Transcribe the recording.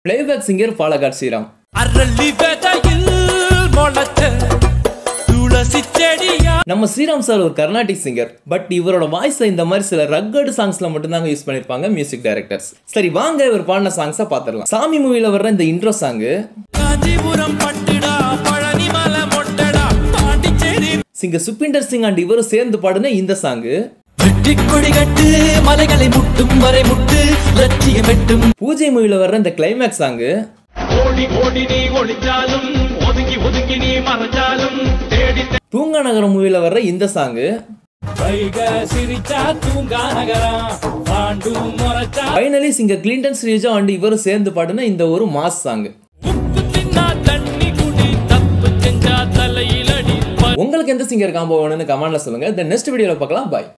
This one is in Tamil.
பிளேபேக் சிங்கர் பாலகாட் ஸ்ரீராம் அரளி விதையில் முளைச்ச துளசி செடியா நம்ம ஸ்ரீராம் சார் ஒரு கர்நாடிக் சிங்கர் பட் இவரோட வாய்ஸை இந்த மாதிரி சில ரக்கடு சாங்ஸ்ல மட்டும்தாங்க யூஸ் பண்ணிருப்பாங்க மியூசிக் டைரக்டர்ஸ் சரி வாங்க இவர் பாடின சாங்ஸை பார்த்துடலாம் சாமி மூவில வர்ற இந்த இன்ட்ரோ சாங்கு காஞ்சிபுரம் பட்டுடா பழனி மலை மொட்டடா பாண்டிச்சேரி சிங்கர் சுப்பிண்டர் சிங் அண்ட் இவரும் சேர்ந்து பாடின இந்த சாங்கு வெட்டி கொடி கட்டு மலைகளை முட்டும் வரை முட்டு லட்சியம் வெட்டும் பூஜை மூவில வர்ற இந்த கிளைமேக்ஸ் சாங்கு ஓடி ஓடி நீ ஒளிஞ்சாலும் ஒதுங்கி ஒதுங்கி நீ மறைஞ்சாலும் தேடி தூங்கா நகரம் மூவில வர்ற இந்த சாங்கு வைக சிரிச்சா தூங்கா நகரா பாண்டும் முறைச்சா finally singer Clinton Cerejo and இவரும் சேர்ந்து பாடின இந்த ஒரு மாஸ் சாங்கு உப்பு தின்னா தண்ணி குடி தப்பு செஞ்சா தலையில் அடி உங்களுக்கு எந்த சிங்கர் காம்போ வேணும்னு கமெண்ட்ல சொல்லுங்க இந்த நெக்ஸ்ட் வீடியோல பார்க்கலாம் பாய்